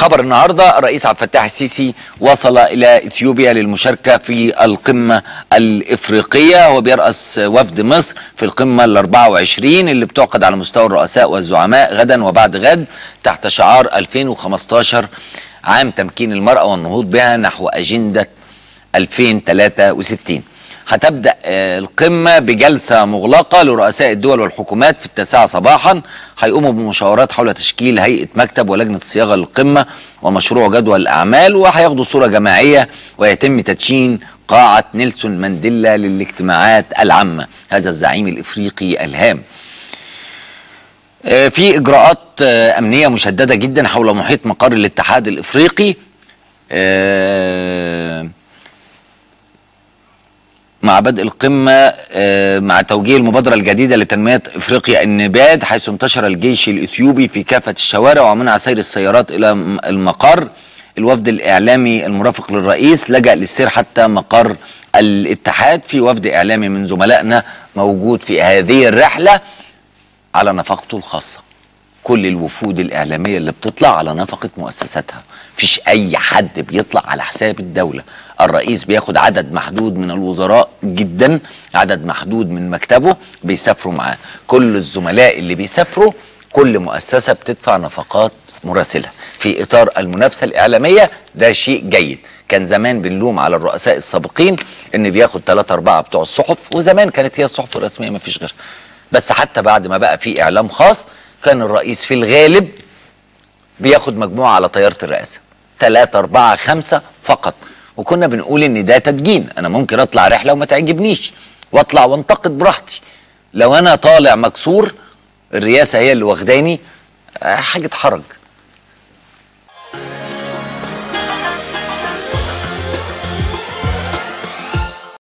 خبر النهارده الرئيس عبد الفتاح السيسي وصل الى اثيوبيا للمشاركه في القمه الافريقيه هو بيرأس وفد مصر في القمه ال 24 اللي بتعقد على مستوى الرؤساء والزعماء غدا وبعد غد تحت شعار 2015 عام تمكين المراه والنهوض بها نحو اجنده 2063 هتبدأ القمة بجلسة مغلقة لرؤساء الدول والحكومات في التاسعة صباحا هيقوموا بمشاورات حول تشكيل هيئة مكتب ولجنة صياغة للقمة ومشروع جدول الأعمال وهياخدوا صورة جماعية ويتم تدشين قاعة نيلسون مانديلا للاجتماعات العامة هذا الزعيم الإفريقي الهام في إجراءات أمنية مشددة جدا حول محيط مقر الاتحاد الإفريقي مع بدء القمة مع توجيه المبادرة الجديدة لتنمية إفريقيا النباد حيث انتشر الجيش الإثيوبي في كافة الشوارع ومنع سير السيارات إلى المقر الوفد الإعلامي المرافق للرئيس لجأ للسير حتى مقر الاتحاد في وفد إعلامي من زملائنا موجود في هذه الرحلة على نفقته الخاصة كل الوفود الإعلامية اللي بتطلع على نفقة مؤسساتها فيش أي حد بيطلع على حساب الدولة الرئيس بياخد عدد محدود من الوزراء جدا عدد محدود من مكتبه بيسافروا معاه كل الزملاء اللي بيسافروا كل مؤسسة بتدفع نفقات مراسلة في إطار المنافسة الإعلامية ده شيء جيد كان زمان بنلوم على الرؤساء السابقين ان بياخد 3 4 بتوع الصحف وزمان كانت هي الصحف الرسميه ما فيش غيرها بس حتى بعد ما بقى في اعلام خاص كان الرئيس في الغالب بياخد مجموعه على طياره الرئاسه 3 4 5 فقط وكنا بنقول ان ده تدجين انا ممكن اطلع رحله وما تعجبنيش واطلع وانتقد براحتي لو انا طالع مكسور الرئاسه هي اللي واخداني حاجه حرج